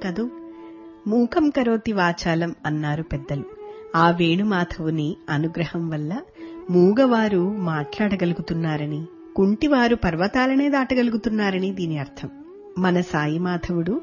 కదూ మూకం కరోతి వాచాలం అన్నారు పెద్దలు ఆ వేణుమాధవుని అనుగ్రహం వల్ల మూగవారు మాట్లాడగలుగుతున్నారని కుంటివారు పర్వతాలనే దాటగలుగుతున్నారని దీని అర్థం మన సాయి మాధవుడు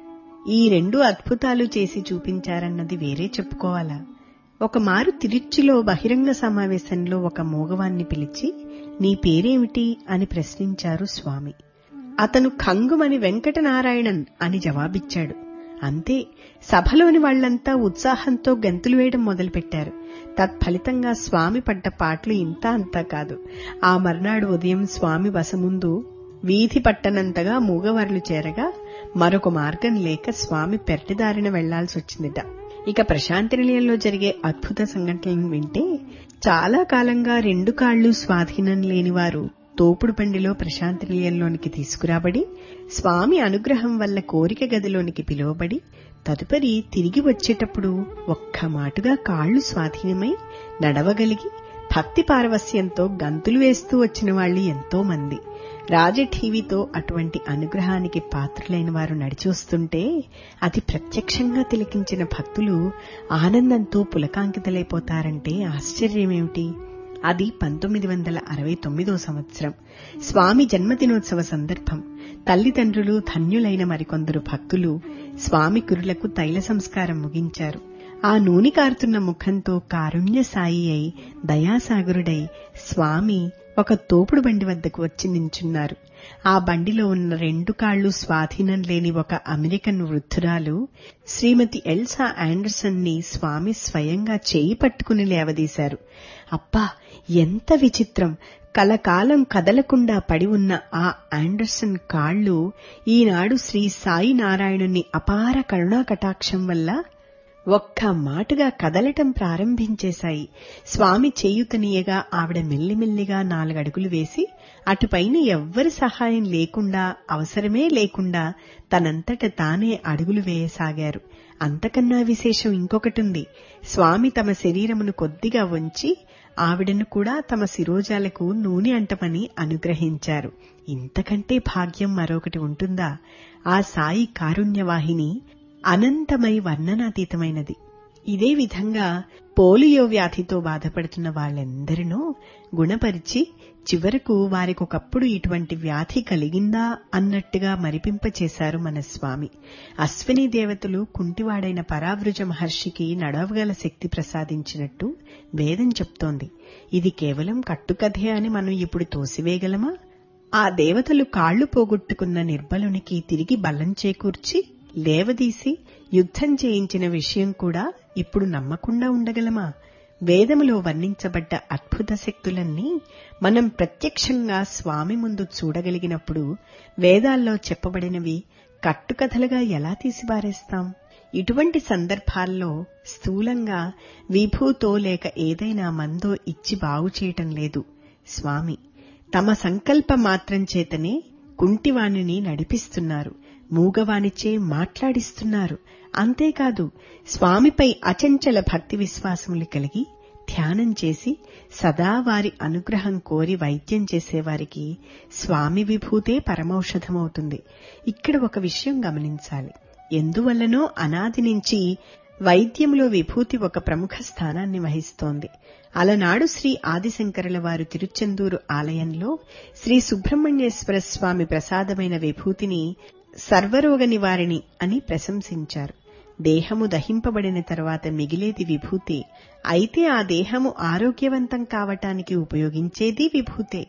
ఈ రెండు అద్భుతాలు చేసి చూపించారన్నది వేరే చెప్పుకోవాలా ఒక మారు తిరుచ్చిలో బహిరంగ సమావేశంలో ఒక మూగవాన్ని పిలిచి నీ పేరేమిటి అని ప్రశ్నించారు స్వామి అతను ఖంగుమని వెంకటనారాయణన్ అని జవాబిచ్చాడు అంతే సభలోని వాళ్లంతా ఉత్సాహంతో గంతులు వేయడం మొదలుపెట్టారు తత్ఫలితంగా స్వామి పడ్డ పాటలు ఇంత అంతా కాదు ఆ మర్నాడు ఉదయం స్వామి బస ముందు వీధి పట్టనంతగా మూగవార్లు చేరగా మరొక మార్గం లేక స్వామి పెరటిదారిన వెళ్లాల్సి వచ్చిందిట ఇక ప్రశాంతి నిలయంలో జరిగే అద్భుత సంఘటనలను వింటే చాలా కాలంగా రెండు కాళ్లు స్వాధీనం లేనివారు తోపుడు బండిలో ప్రశాంతి నిలయంలోనికి తీసుకురాబడి స్వామి అనుగ్రహం వల్ల కోరిక గదిలోనికి పిలువబడి తదుపరి తిరిగి వచ్చేటప్పుడు ఒక్క మాటుగా కాళ్లు స్వాధీనమై నడవగలిగి భక్తి పారవస్యంతో గంతులు వేస్తూ వచ్చిన వాళ్ళు ఎంతో మంది రాజఠీవితో అటువంటి అనుగ్రహానికి పాత్రులైన వారు నడిచొస్తుంటే అది ప్రత్యక్షంగా తిలకించిన భక్తులు ఆనందంతో పులకాంకితలైపోతారంటే ఆశ్చర్యమేమిటి అది పంతొమ్మిది వందల అరవై తొమ్మిదో సంవత్సరం స్వామి జన్మదినోత్సవ సందర్భం తల్లిదండ్రులు ధన్యులైన మరికొందరు భక్తులు స్వామి కురులకు తైల సంస్కారం ముగించారు ఆ నూనె కారుతున్న ముఖంతో కారుణ్య సాయి అయి దయాసాగరుడై స్వామి ఒక తోపుడు బండి వద్దకు వచ్చి నించున్నారు ఆ బండిలో ఉన్న రెండు కాళ్లు స్వాధీనం లేని ఒక అమెరికన్ వృద్ధురాలు శ్రీమతి ఎల్సా ఆండర్సన్ ని స్వామి స్వయంగా చేయి పట్టుకుని లేవదీశారు అబ్బా ఎంత విచిత్రం కలకాలం కదలకుండా పడి ఉన్న ఆ ఆండర్సన్ కాళ్లు ఈనాడు శ్రీ సాయి నారాయణుని అపార కరుణా కటాక్షం వల్ల ఒక్క మాటుగా కదలటం ప్రారంభించేశాయి స్వామి చేయుతనీయగా ఆవిడ మెల్లిమెల్లిగా నాలుగడుగులు వేసి అటుపైన ఎవ్వరి సహాయం లేకుండా అవసరమే లేకుండా తనంతట తానే అడుగులు వేయసాగారు అంతకన్నా విశేషం ఇంకొకటుంది స్వామి తమ శరీరమును కొద్దిగా వంచి ఆవిడను కూడా తమ శిరోజాలకు నూనె అంటమని అనుగ్రహించారు ఇంతకంటే భాగ్యం మరొకటి ఉంటుందా ఆ సాయి కారుణ్యవాహిని అనంతమై వర్ణనాతీతమైనది ఇదే విధంగా పోలియో వ్యాధితో బాధపడుతున్న వాళ్ళెందరినో గుణపరిచి చివరకు వారికొకప్పుడు ఇటువంటి వ్యాధి కలిగిందా అన్నట్టుగా మరిపింపచేశారు మన స్వామి అశ్విని దేవతలు కుంటివాడైన పరావృజ మహర్షికి నడవగల శక్తి ప్రసాదించినట్టు వేదం చెప్తోంది ఇది కేవలం కట్టుకథే అని మనం ఇప్పుడు తోసివేయగలమా ఆ దేవతలు కాళ్లు పోగొట్టుకున్న నిర్బలునికి తిరిగి బలం చేకూర్చి లేవదీసి యుద్ధం చేయించిన విషయం కూడా ఇప్పుడు నమ్మకుండా ఉండగలమా వేదములో వర్ణించబడ్డ అద్భుత శక్తులన్నీ మనం ప్రత్యక్షంగా స్వామి ముందు చూడగలిగినప్పుడు వేదాల్లో చెప్పబడినవి కట్టుకథలుగా ఎలా తీసిబారేస్తాం ఇటువంటి సందర్భాల్లో స్థూలంగా విభూతో లేక ఏదైనా మందో ఇచ్చి బాగు చేయటం లేదు స్వామి తమ సంకల్ప మాత్రం చేతనే కుంటివాణిని నడిపిస్తున్నారు మూగవానిచే మాట్లాడిస్తున్నారు అంతేకాదు స్వామిపై అచంచల భక్తి విశ్వాసములు కలిగి ధ్యానం చేసి సదా వారి అనుగ్రహం కోరి వైద్యం చేసేవారికి స్వామి విభూతే పరమౌషధమవుతుంది ఇక్కడ ఒక విషయం గమనించాలి ఎందువల్లనో అనాది నుంచి వైద్యంలో విభూతి ఒక ప్రముఖ స్థానాన్ని వహిస్తోంది అలనాడు శ్రీ ఆదిశంకరుల వారు తిరుచెందూరు ఆలయంలో శ్రీ సుబ్రహ్మణ్యేశ్వర స్వామి ప్రసాదమైన విభూతిని సర్వరోగ నివారిణి అని ప్రశంసించారు దేహము దహింపబడిన తర్వాత మిగిలేది విభూతే అయితే ఆ దేహము ఆరోగ్యవంతం కావటానికి ఉపయోగించేది విభూతే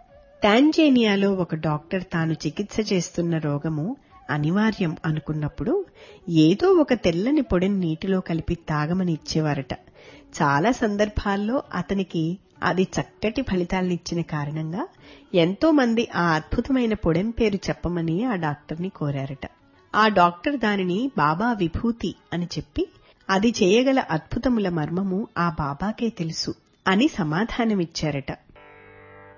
టాంజేనియాలో ఒక డాక్టర్ తాను చికిత్స చేస్తున్న రోగము అనివార్యం అనుకున్నప్పుడు ఏదో ఒక తెల్లని పొడిని నీటిలో కలిపి తాగమని ఇచ్చేవారట చాలా సందర్భాల్లో అతనికి అది చక్కటి ఫలితాలనిచ్చిన కారణంగా ఎంతో మంది ఆ అద్భుతమైన పొడెం పేరు చెప్పమని ఆ డాక్టర్ని కోరారట ఆ డాక్టర్ దానిని బాబా విభూతి అని చెప్పి అది చేయగల అద్భుతముల మర్మము ఆ బాబాకే తెలుసు అని సమాధానమిచ్చారట